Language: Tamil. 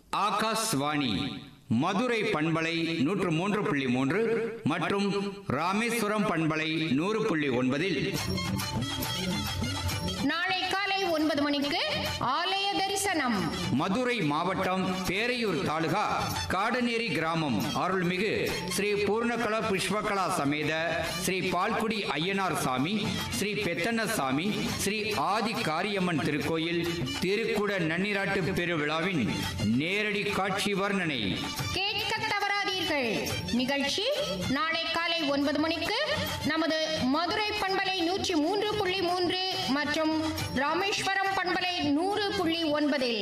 ஆகாஷ்வாணி மதுரை பண்பலை நூற்று மூன்று புள்ளி மூன்று மற்றும் ராமேஸ்வரம் பண்பலை நூறு புள்ளி ஒன்பதில் நாளை காலை ஒன்பது மணிக்கு ஆலய தரிசனம் மதுரை மாவட்டம் பேரையூர் தாலுகா காடநேரி கிராமம் அருள்மிகு ஸ்ரீ பூர்ணகலா புஷ்பகலா சமேத ஸ்ரீ பால்குடி ஐயனார் சாமி ஸ்ரீ பெத்தண்ண சாமி ஸ்ரீ ஆதி காரியம்மன் திருக்கோயில் திருக்குட நன்னிராட்டு பெருவிழாவின் நேரடி காட்சி வர்ணனை கேட்க தவறாதீர்கள் நிகழ்ச்சி நாளை காலை ஒன்பது மணிக்கு நமது மதுரை பண்பலை நூற்றி மூன்று புள்ளி மூன்று மற்றும் ராமேஸ்வரம் பண்பலை நூறு புள்ளி ஒன்பதில்